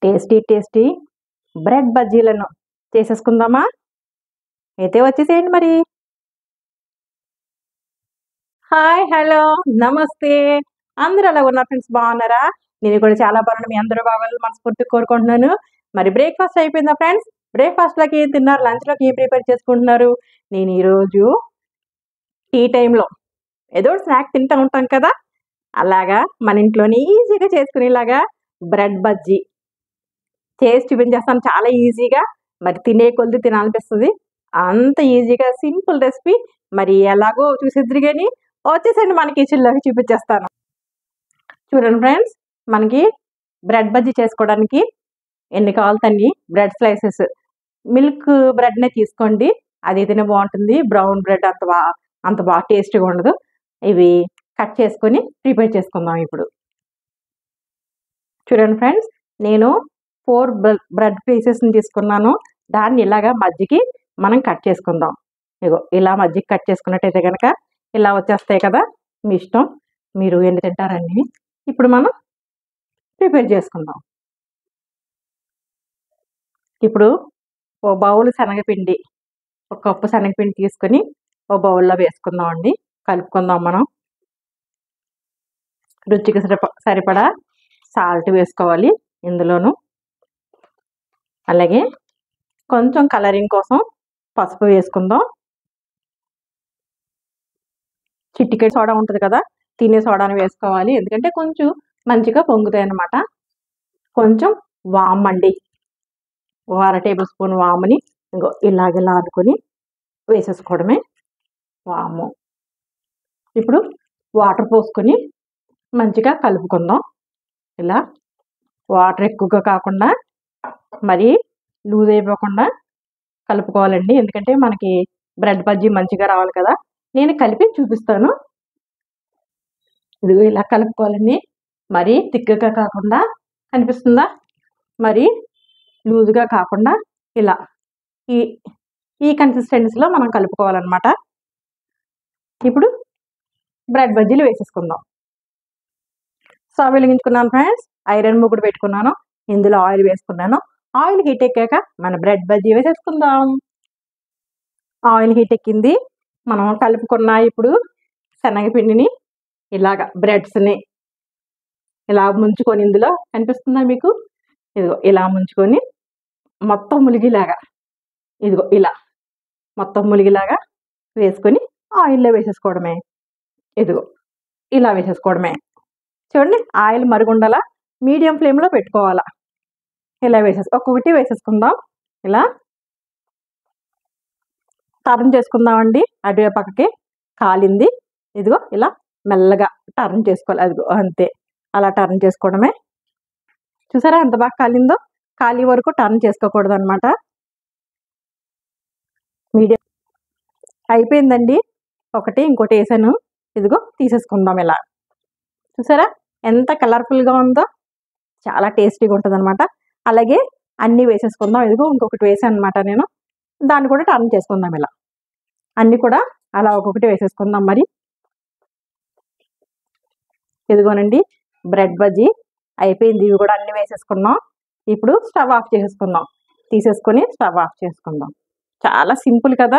Tasty tasty bread బజ్జీలను చేసేసుకుందామా అయితే వచ్చేసేయండి మరి హాయ్ హలో నమస్తే అందరూ అలా ఉన్నారు ఫ్రెండ్స్ బాగున్నారా నేను కూడా చాలా బాగున్నాను మీ అందరూ బాగాలని మనస్ఫూర్తి కోరుకుంటున్నాను మరి బ్రేక్ఫాస్ట్ అయిపోయిందా ఫ్రెండ్స్ బ్రేక్ఫాస్ట్లోకి ఏం తిన్నారు లంచ్లోకి ఏం ప్రిపేర్ చేసుకుంటున్నారు నేను ఈరోజు టీ టైంలో ఏదో స్నాక్ తింటూ ఉంటాం కదా అలాగా మన ఇంట్లోనే ఈజీగా చేసుకునేలాగా బ్రెడ్ బజ్జీ చేసి చూపించేస్తాను చాలా ఈజీగా మరి తినే కొద్ది తినాలనిపిస్తుంది అంత ఈజీగా సింపుల్ రెసిపీ మరి ఎలాగో చూసేద్దరు కానీ వచ్చేసండి మన కిచెన్లోకి చూపించేస్తాను చూడండి ఫ్రెండ్స్ మనకి బ్రెడ్ బజ్జీ చేసుకోవడానికి ఎన్ని కావాలని బ్రెడ్ స్లైసెస్ మిల్క్ బ్రెడ్నే తీసుకోండి అది అయితేనే బాగుంటుంది బ్రౌన్ బ్రెడ్ అంత బా అంత బాగా టేస్ట్గా ఉండదు ఇవి కట్ చేసుకొని ప్రిపేర్ చేసుకుందాం ఇప్పుడు చూడండి ఫ్రెండ్స్ నేను ఫోర్ బ్రెడ్ పీసెస్ని తీసుకున్నాను దాన్ని ఇలాగా మధ్యకి మనం కట్ చేసుకుందాం ఇగో ఇలా మధ్యకి కట్ చేసుకున్నట్టయితే కనుక ఇలా వచ్చేస్తాయి కదా మీ ఇష్టం మీరు ఎన్ని తింటారండి ఇప్పుడు మనం ప్రిపేర్ చేసుకుందాం ఇప్పుడు ఓ బౌల్ శనగపిండి ఒక కప్పు శనగపిండి తీసుకొని ఓ బౌల్లో వేసుకుందాం అండి కలుపుకుందాం మనం రుచికి సరిప సరిపడా సాల్ట్ వేసుకోవాలి ఇందులోను అలాగే కొంచెం కలరింగ్ కోసం పసుపు వేసుకుందాం చిట్టికెట్ సోడా ఉంటుంది కదా తినే సోడాని వేసుకోవాలి ఎందుకంటే కొంచెం మంచిగా పొంగుతాయి అన్నమాట కొంచెం వామ్ అండి ఓ అర టేబుల్ స్పూన్ వాముని ఇంకో ఇలాగ ఆడుకొని వేసేసుకోవడమే వాము ఇప్పుడు వాటర్ పోసుకొని మంచిగా కలుపుకుందాం ఇలా వాటర్ ఎక్కువగా కాకుండా మరి లూజ్ అయిపోకుండా కలుపుకోవాలండి ఎందుకంటే మనకి బ్రెడ్ బజ్జీ మంచిగా రావాలి కదా నేను కలిపి చూపిస్తాను ఇదిగో ఇలా కలుపుకోవాలండి మరి తిక్కగా కాకుండా కనిపిస్తుందా మరి లూజ్గా కాకుండా ఇలా ఈ ఈ కన్సిస్టెన్సీలో మనం కలుపుకోవాలన్నమాట ఇప్పుడు బ్రెడ్ బజ్జీలు వేసేసుకుందాం స్టవ్ వెలిగించుకున్నాను ఫ్రెండ్స్ ఐరన్ ముగ్గుడు పెట్టుకున్నాను ఇందులో ఆయిల్ వేసుకున్నాను ఆయిల్ హీట్ ఎక్కాక మన బ్రెడ్ బజ్జీ వేసేసుకుందాం ఆయిల్ హీట్ ఎక్కింది మనం కలుపుకున్న ఇప్పుడు శనగపిండిని ఇలాగ బ్రెడ్స్ని ఇలా ముంచుకొని ఇందులో కనిపిస్తుందా మీకు ఇదిగో ఇలా ముంచుకొని మొత్తం ములిగిలాగా ఇదిగో ఇలా మొత్తం ములిగిలాగా వేసుకొని ఆయిల్లో వేసేసుకోవడమే ఇదిగో ఇలా వేసేసుకోవడమే చూడండి ఆయిల్ మరుగుండాలా మీడియం ఫ్లేమ్లో పెట్టుకోవాలా ఇలా వేసేసి ఒక్కొక్కటి వేసేసుకుందాం ఇలా టర్న్ చేసుకుందామండి అటు పక్కకి కాలింది ఇదిగో ఇలా మెల్లగా టర్న్ చేసుకోవాలి అదిగో అంతే అలా టర్న్ చేసుకోవడమే చూసారా ఎంత బాగా కాలిందో ఖాళీ వరకు టర్న్ చేసుకోకూడదు అనమాట మీడియం అయిపోయిందండి ఒకటి ఇంకోటి వేసాను ఇదిగో తీసేసుకుందాం ఇలా చూసారా ఎంత కలర్ఫుల్గా ఉందో చాలా టేస్టీగా ఉంటుంది అనమాట అలాగే అన్నీ వేసేసుకుందాం ఇదిగో ఇంకొకటి వేసాను అనమాట నేను దాన్ని కూడా టర్న్ చేసుకుందాం ఇలా అన్నీ కూడా అలా ఒక్కొక్కటి వేసేసుకుందాం మరి ఇదిగోనండి బ్రెడ్ బజ్జీ అయిపోయింది ఇవి కూడా అన్నీ వేసేసుకున్నాం ఇప్పుడు స్టవ్ ఆఫ్ చేసేసుకుందాం తీసేసుకొని స్టవ్ ఆఫ్ చేసుకుందాం చాలా సింపుల్ కదా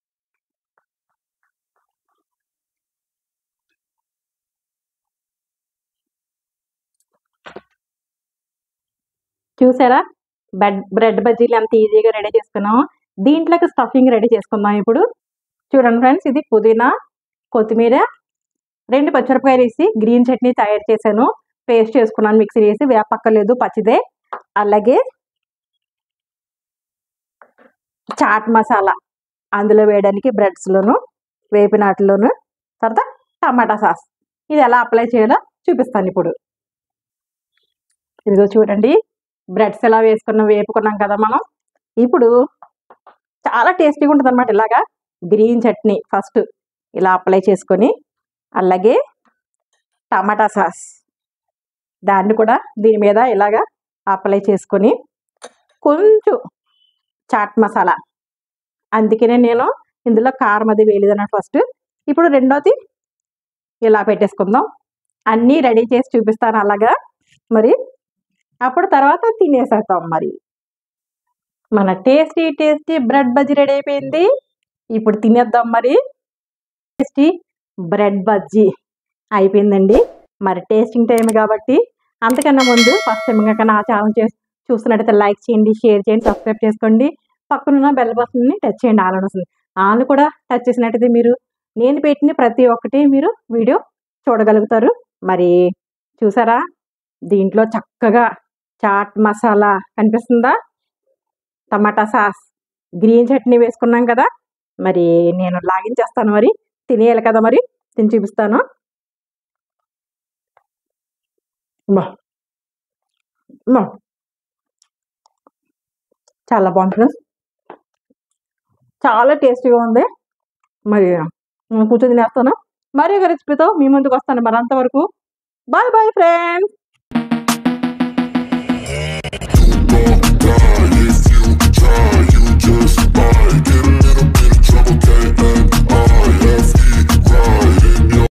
చూసారా బెడ్ బ్రెడ్ బజ్జీలు ఎంత ఈజీగా రెడీ చేసుకున్నాం దీంట్లోకి స్టఫింగ్ రెడీ చేసుకుందాం ఇప్పుడు చూడండి ఫ్రెండ్స్ ఇది పుదీనా కొత్తిమీర రెండు పచ్చిమిరపకాయలు వేసి గ్రీన్ చట్నీ తయారు చేశాను పేస్ట్ చేసుకున్నాను మిక్సీ వేసి వేపక్కలేదు పచ్చిదే అలాగే చాట్ మసాలా అందులో వేయడానికి బ్రెడ్స్లోను వేపినాటిలోను తర్వాత టమాటా సాస్ ఇది ఎలా అప్లై చేయాలో చూపిస్తాను ఇప్పుడు ఇదిగో చూడండి బ్రెడ్స్ ఎలా వేసుకున్నాం వేపుకున్నాం కదా మనం ఇప్పుడు చాలా టేస్టీగా ఉంటుంది అనమాట ఇలాగా గ్రీన్ చట్నీ ఫస్ట్ ఇలా అప్లై చేసుకొని అలాగే టమాటా సాస్ దాన్ని కూడా దీని మీద ఇలాగా అప్లై చేసుకొని కొంచెం చాట్ మసాలా అందుకనే నేను ఇందులో కారం అది వేయలేదన్నమాట ఫస్ట్ ఇప్పుడు రెండోది ఇలా పెట్టేసుకుందాం అన్నీ రెడీ చేసి చూపిస్తాను అలాగా మరి అప్పుడు తర్వాత తినేసేస్తాం మరి మన టేస్టీ టేస్టీ బ్రెడ్ బజ్జీ రెడీ అయిపోయింది ఇప్పుడు తినేద్దాం మరి టేస్టీ బ్రెడ్ బజ్జీ అయిపోయిందండి మరి టేస్టింగ్ టైం కాబట్టి అంతకన్నా ముందు ఫస్ట్ టైం కనుక నా ఛానల్ చేసి చూస్తున్నట్టయితే లైక్ చేయండి షేర్ చేయండి సబ్స్క్రైబ్ చేసుకోండి పక్కనున్న బెల్ బటన్ని టచ్ చేయండి ఆల్ అని వస్తుంది ఆల్ కూడా టచ్ చేసినట్టయితే మీరు నేను పెట్టిన ప్రతి ఒక్కటి మీరు వీడియో చూడగలుగుతారు మరి చూసారా దీంట్లో చక్కగా చాట్ మసాలా కనిపిస్తుందా టమాటా సాస్ గ్రీన్ చట్నీ వేసుకున్నాం కదా మరి నేను లాగించేస్తాను మరి తినేయాలి కదా మరి తిని చూపిస్తాను బా బా. చాలా బాగుంటుంది చాలా టేస్టీగా ఉంది మరి నేను కూర్చొని తినేస్తాను మరి ఒక రెసిపీతో మీ ముందుకు వస్తాను మరి అంతవరకు బాయ్ బాయ్ ఫ్రెండ్స్